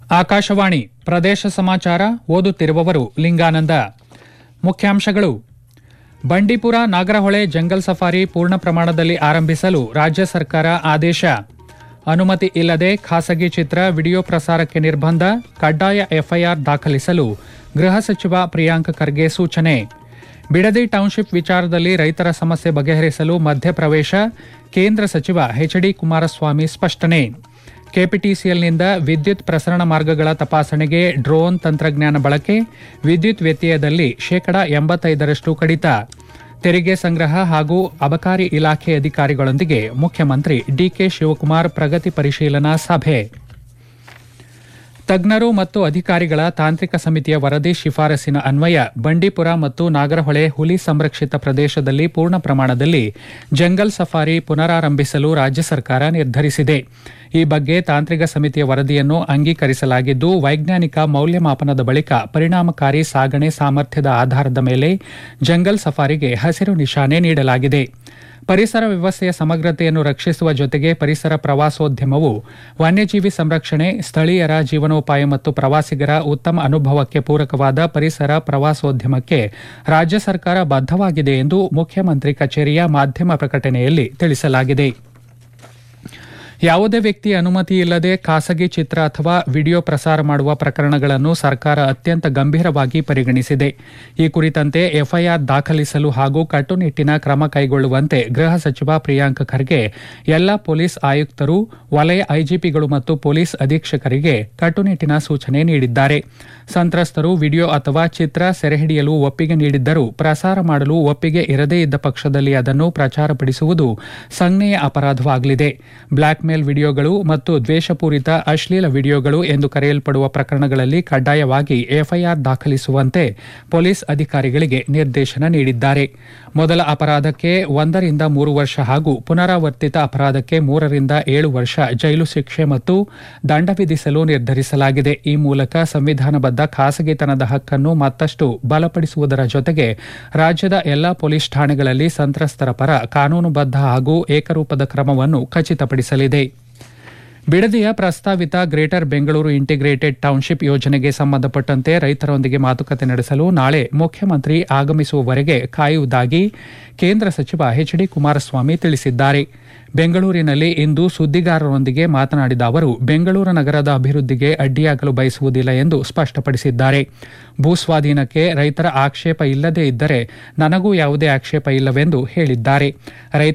ಆಕಾಶವಾಣಿ ಪ್ರದೇಶ ಸಮಾಚಾರ ಓದುತ್ತಿರುವವರು ಲಿಂಗಾನಂದ ಮುಖ್ಯಾಂಶಗಳು ಬಂಡೀಪುರ ನಾಗರಹೊಳೆ ಜಂಗಲ್ ಸಫಾರಿ ಪೂರ್ಣ ಪ್ರಮಾಣದಲ್ಲಿ ಆರಂಭಿಸಲು ರಾಜ್ಯ ಸರ್ಕಾರ ಆದೇಶ ಅನುಮತಿ ಇಲ್ಲದೆ ಖಾಸಗಿ ಚಿತ್ರ ವಿಡಿಯೋ ಪ್ರಸಾರಕ್ಕೆ ನಿರ್ಬಂಧ ಕಡ್ಡಾಯ ಎಫ್ಐಆರ್ ದಾಖಲಿಸಲು ಗೃಹ ಸಚಿವ ಪ್ರಿಯಾಂಕ್ ಖರ್ಗೆ ಸೂಚನೆ ಬಿಡದಿ ಟೌನ್ಶಿಪ್ ವಿಚಾರದಲ್ಲಿ ರೈತರ ಸಮಸ್ಯೆ ಬಗೆಹರಿಸಲು ಮಧ್ಯಪ್ರವೇಶ ಕೇಂದ್ರ ಸಚಿವ ಎಚ್ಡಿ ಕುಮಾರಸ್ವಾಮಿ ಸ್ಪಷ್ಟನೆ ಕೆಪಿಟಿಸಿಎಲ್ನಿಂದ ವಿದ್ಯುತ್ ಪ್ರಸರಣ ಮಾರ್ಗಗಳ ತಪಾಸಣೆಗೆ ಡ್ರೋನ್ ತಂತ್ರಜ್ಞಾನ ಬಳಕೆ ವಿದ್ಯುತ್ ವ್ಯತ್ಯಯದಲ್ಲಿ ಶೇಕಡಾ ಎಂಬತ್ತೈದರಷ್ಟು ಕಡಿತ ತೆರಿಗೆ ಸಂಗ್ರಹ ಹಾಗೂ ಅಬಕಾರಿ ಇಲಾಖೆ ಅಧಿಕಾರಿಗಳೊಂದಿಗೆ ಮುಖ್ಯಮಂತ್ರಿ ಡಿಕೆ ಶಿವಕುಮಾರ್ ಪ್ರಗತಿ ಪರಿಶೀಲನಾ ಸಭೆ ತಜ್ಞರು ಮತ್ತು ಅಧಿಕಾರಿಗಳ ತಾಂತ್ರಿಕ ಸಮಿತಿಯ ವರದಿ ಶಿಫಾರಸಿನ ಅನ್ವಯ ಬಂಡೀಪುರ ಮತ್ತು ನಾಗರಹೊಳೆ ಹುಲಿ ಸಂರಕ್ಷಿತ ಪ್ರದೇಶದಲ್ಲಿ ಪೂರ್ಣ ಪ್ರಮಾಣದಲ್ಲಿ ಜಂಗಲ್ ಸಫಾರಿ ಪುನರಾರಂಭಿಸಲು ರಾಜ್ಯ ಸರ್ಕಾರ ನಿರ್ಧರಿಸಿದೆ ಈ ಬಗ್ಗೆ ತಾಂತ್ರಿಕ ಸಮಿತಿಯ ವರದಿಯನ್ನು ಅಂಗೀಕರಿಸಲಾಗಿದ್ದು ವೈಜ್ಞಾನಿಕ ಮೌಲ್ಯಮಾಪನದ ಬಳಿಕ ಪರಿಣಾಮಕಾರಿ ಸಾಗಣೆ ಸಾಮರ್ಥ್ಯದ ಆಧಾರದ ಮೇಲೆ ಜಂಗಲ್ ಸಫಾರಿಗೆ ಹಸಿರು ನಿಶಾನೆ ನೀಡಲಾಗಿದೆ ಪರಿಸರ ವ್ಯವಸ್ಥೆಯ ಸಮಗ್ರತೆಯನ್ನು ರಕ್ಷಿಸುವ ಜೊತೆಗೆ ಪರಿಸರ ಪ್ರವಾಸೋದ್ಯಮವು ವನ್ಯಜೀವಿ ಸಂರಕ್ಷಣೆ ಸ್ಥಳೀಯರ ಜೀವನೋಪಾಯ ಮತ್ತು ಪ್ರವಾಸಿಗರ ಉತ್ತಮ ಅನುಭವಕ್ಕೆ ಪೂರಕವಾದ ಪರಿಸರ ಪ್ರವಾಸೋದ್ಯಮಕ್ಕೆ ರಾಜ್ಯ ಸರ್ಕಾರ ಬದ್ಧವಾಗಿದೆ ಎಂದು ಮುಖ್ಯಮಂತ್ರಿ ಕಚೇರಿಯ ಮಾಧ್ಯಮ ಪ್ರಕಟಣೆಯಲ್ಲಿ ತಿಳಿಸಲಾಗಿದೆ ಯಾವುದೇ ವ್ಯಕ್ತಿ ಅನುಮತಿ ಇಲ್ಲದೆ ಖಾಸಗಿ ಚಿತ್ರ ಅಥವಾ ವಿಡಿಯೋ ಪ್ರಸಾರ ಮಾಡುವ ಪ್ರಕರಣಗಳನ್ನು ಸರ್ಕಾರ ಅತ್ಯಂತ ಗಂಭೀರವಾಗಿ ಪರಿಗಣಿಸಿದೆ ಈ ಕುರಿತಂತೆ ಎಫ್ಐಆರ್ ದಾಖಲಿಸಲು ಹಾಗೂ ಕಟ್ಟುನಿಟ್ಟಿನ ಕ್ರಮ ಕೈಗೊಳ್ಳುವಂತೆ ಗೃಹ ಸಚಿವ ಪ್ರಿಯಾಂಕ್ ಖರ್ಗೆ ಎಲ್ಲಾ ಪೊಲೀಸ್ ಆಯುಕ್ತರು ವಲಯ ಐಜಿಪಿಗಳು ಮತ್ತು ಪೊಲೀಸ್ ಅಧೀಕ್ಷಕರಿಗೆ ಕಟ್ಟುನಿಟ್ಟಿನ ಸೂಚನೆ ನೀಡಿದ್ದಾರೆ ಸಂತ್ರಸ್ತರು ವಿಡಿಯೋ ಅಥವಾ ಚಿತ್ರ ಸೆರೆಹಿಡಿಯಲು ಒಪ್ಪಿಗೆ ನೀಡಿದ್ದರೂ ಪ್ರಸಾರ ಮಾಡಲು ಒಪ್ಪಿಗೆ ಇರದೇ ಇದ್ದ ಪಕ್ಷದಲ್ಲಿ ಅದನ್ನು ಪ್ರಚಾರಪಡಿಸುವುದು ಸಂಜ್ಞೆಯ ಅಪರಾಧವಾಗಲಿದೆ ಬ್ಲಾಕ್ ಮೇಲ್ ವಿಡಿಯೋಗಳು ಮತ್ತು ದ್ವೇಷಪೂರಿತ ಅಶ್ಲೀಲ ವಿಡಿಯೋಗಳು ಎಂದು ಕರೆಯಲ್ಪಡುವ ಪ್ರಕರಣಗಳಲ್ಲಿ ಕಡ್ಡಾಯವಾಗಿ ಎಫ್ಐಆರ್ ದಾಖಲಿಸುವಂತೆ ಪೊಲೀಸ್ ಅಧಿಕಾರಿಗಳಿಗೆ ನಿರ್ದೇಶನ ನೀಡಿದ್ದಾರೆ ಮೊದಲ ಅಪರಾಧಕ್ಕೆ ಒಂದರಿಂದ ಮೂರು ವರ್ಷ ಹಾಗೂ ಪುನರಾವರ್ತಿತ ಅಪರಾಧಕ್ಕೆ ಮೂರರಿಂದ ಏಳು ವರ್ಷ ಜೈಲು ಶಿಕ್ಷೆ ಮತ್ತು ದಂಡ ವಿಧಿಸಲು ನಿರ್ಧರಿಸಲಾಗಿದೆ ಈ ಮೂಲಕ ಸಂವಿಧಾನಬದ್ಧ ಖಾಸಗಿತನದ ಹಕ್ಕನ್ನು ಮತ್ತಷ್ಟು ಬಲಪಡಿಸುವುದರ ಜೊತೆಗೆ ರಾಜ್ಯದ ಎಲ್ಲಾ ಪೊಲೀಸ್ ಠಾಣೆಗಳಲ್ಲಿ ಸಂತ್ರಸ್ತರ ಪರ ಕಾನೂನುಬದ್ಧ ಹಾಗೂ ಏಕರೂಪದ ಕ್ರಮವನ್ನು ಖಚಿತಪಡಿಸಲಿದೆ ಬಿಡದಿಯ ಪ್ರಸ್ತಾವಿತ ಗ್ರೇಟರ್ ಬೆಂಗಳೂರು ಇಂಟಿಗ್ರೇಟೆಡ್ ಟೌನ್ಶಿಪ್ ಯೋಜನೆಗೆ ಸಂಬಂಧಪಟ್ಟಂತೆ ರೈತರೊಂದಿಗೆ ಮಾತುಕತೆ ನಡೆಸಲು ನಾಳೆ ಮುಖ್ಯಮಂತ್ರಿ ಆಗಮಿಸುವವರೆಗೆ ಕಾಯುವುದಾಗಿ ಕೇಂದ್ರ ಸಚಿವ ಎಚ್ಡಿ ಕುಮಾರಸ್ವಾಮಿ ತಿಳಿಸಿದ್ದಾರೆ ಬೆಂಗಳೂರಿನಲ್ಲಿ ಇಂದು ಸುದ್ದಿಗಾರರೊಂದಿಗೆ ಮಾತನಾಡಿದ ಅವರು ಬೆಂಗಳೂರು ನಗರದ ಅಭಿವೃದ್ಧಿಗೆ ಅಡ್ಡಿಯಾಗಲು ಬಯಸುವುದಿಲ್ಲ ಎಂದು ಸ್ಪಷ್ಟಪಡಿಸಿದ್ದಾರೆ ಭೂಸ್ವಾಧೀನಕ್ಕೆ ರೈತರ ಆಕ್ಷೇಪ ಇಲ್ಲದೇ ಇದ್ದರೆ ನನಗೂ ಯಾವುದೇ ಆಕ್ಷೇಪ ಇಲ್ಲವೆಂದು ಹೇಳಿದ್ದಾರೆ ರೈತ